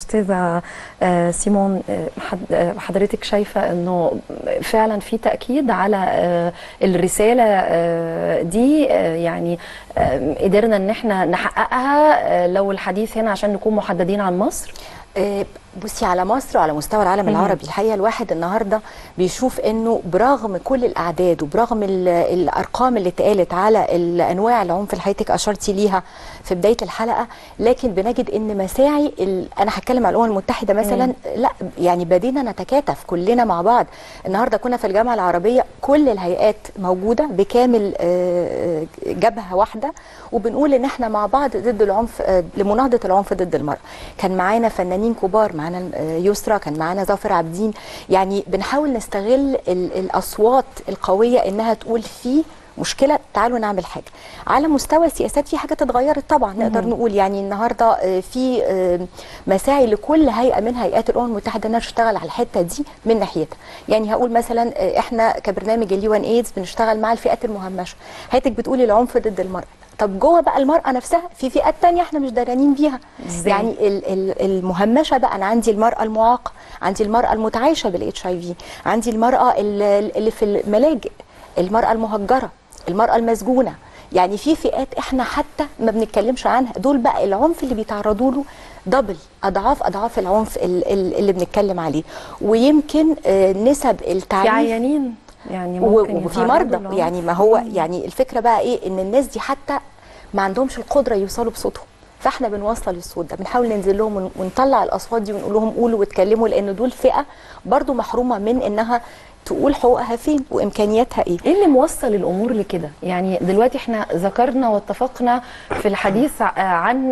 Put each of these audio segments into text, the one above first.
استاذه آه، سيمون آه، حد- آه، حضرتك شايفه انه فعلا في تاكيد على آه، الرساله آه، دي آه، يعني آه، قدرنا ان احنا نحققها آه، لو الحديث هنا عشان نكون محددين عن مصر آه، بصي على مصر وعلى مستوى العالم العربي الحقيقه الواحد النهارده بيشوف انه برغم كل الاعداد وبرغم ال- الارقام اللي اتقالت على الانواع العنف اللي حضرتك اشرتي ليها في بدايه الحلقه لكن بنجد ان مساعي ال- انا هتكلم على الامم المتحده مثلا لا يعني بدينا نتكاتف كلنا مع بعض النهارده كنا في الجامعه العربيه كل الهيئات موجوده بكامل آه، جبهه واحده وبنقول ان احنا مع بعض ضد العنف آه، لمناهضه العنف ضد المراه كان معانا فنانين كبار معانا آه، يسرا كان معانا ظافر عابدين يعني بنحاول نستغل ال- الاصوات القويه انها تقول في مشكله تعالوا نعمل حاجه على مستوى السياسات في حاجات اتغيرت طبعا نقدر نقول يعني النهارده آه، في آه، مساعي لكل هيئه من هيئات الامم المتحده انها تشتغل على الحته دي من ناحيتها يعني هقول مثلا آه، احنا كبرنامج اليو ان ايدز بنشتغل مع الفئات المهمشه حضرتك بتقولي العنف ضد المراه طب جوه بقى المراه نفسها في فئات تانية احنا مش دارانين بيها إزاي؟ يعني ال- ال- المهمشه بقى انا عندي المراه المعاقه عندي المراه المتعايشه بالاتش اي في عندي المراه ال- اللي في الملاجئ المراه المهجره المراه المسجونه يعني في فئات احنا حتى ما بنتكلمش عنها دول بقى العنف اللي بيتعرضوا له دبل اضعاف اضعاف العنف ال- ال- اللي بنتكلم عليه ويمكن آه، نسب في التعريف عيانين يعني و- ممكن وفي يتعرضوا مرضى للعنف. يعني ما هو يعني الفكره بقى ايه ان الناس دي حتى ما عندهمش القدره يوصلوا بصوتهم فاحنا بنوصل الصوت ده بنحاول ننزل لهم ون- ونطلع الاصوات دي ونقول لهم قولوا واتكلموا لان دول فئه برضو محرومه من انها تقول حقوقها فين وامكانياتها ايه ايه اللي موصل الامور لكده يعني دلوقتي احنا ذكرنا واتفقنا في الحديث ع- عن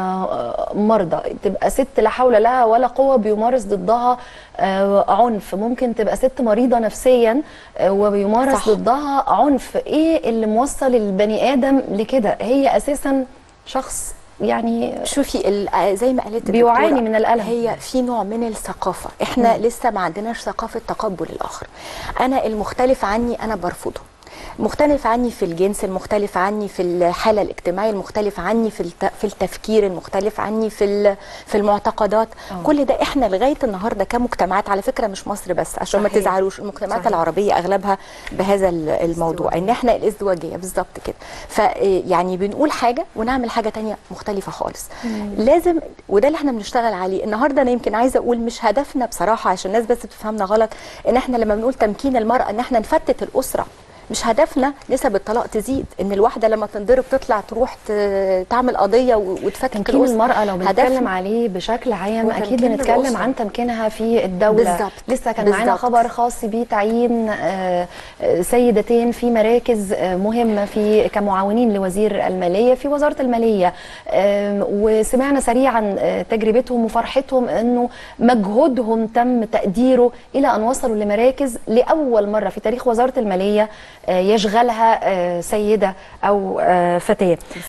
المرضى تبقى ست لا حول لها ولا قوه بيمارس ضدها آه، عنف ممكن تبقى ست مريضه نفسيا آه، وبيمارس صح. ضدها عنف ايه اللي موصل البني ادم لكده هي اساسا شخص يعني شوفي ال- زي ما قالت بيعاني الدكتورة، من الألم. هي في نوع من الثقافه احنا لسه ما عندناش ثقافه تقبل الاخر انا المختلف عني انا برفضه مختلف عني في الجنس المختلف عني في الحاله الاجتماعيه المختلف عني في الت- في التفكير المختلف عني في ال- في المعتقدات أوه. كل ده احنا لغايه النهارده كمجتمعات على فكره مش مصر بس عشان ما صحيح. تزعلوش المجتمعات صحيح. العربيه اغلبها بهذا ال- الموضوع ان احنا الازدواجيه بالظبط كده فيعني بنقول حاجه ونعمل حاجه تانية مختلفه خالص لازم وده اللي احنا بنشتغل عليه النهارده انا يمكن عايزه اقول مش هدفنا بصراحه عشان الناس بس بتفهمنا غلط ان احنا لما بنقول تمكين المراه ان احنا نفتت الاسره مش هدفنا نسب الطلاق تزيد ان الواحده لما تنضرب تطلع تروح ت- تعمل قضيه و- وتفتك تمكين الأسرة. المرأة لو بنتكلم هدفنا عليه بشكل عام هو أكيد تمكين بنتكلم الأسرة. عن تمكينها في الدولة بالظبط. لسه كان معانا بالظبط. خبر خاص بتعيين آه، آه، سيدتين في مراكز آه، مهمة في كمعاونين لوزير المالية في وزارة المالية آم، وسمعنا سريعا آه، تجربتهم وفرحتهم أنه مجهودهم تم تقديره إلى أن وصلوا لمراكز لأول مرة في تاريخ وزارة المالية آه، يشغلها آه، سيدة أو آه، فتاة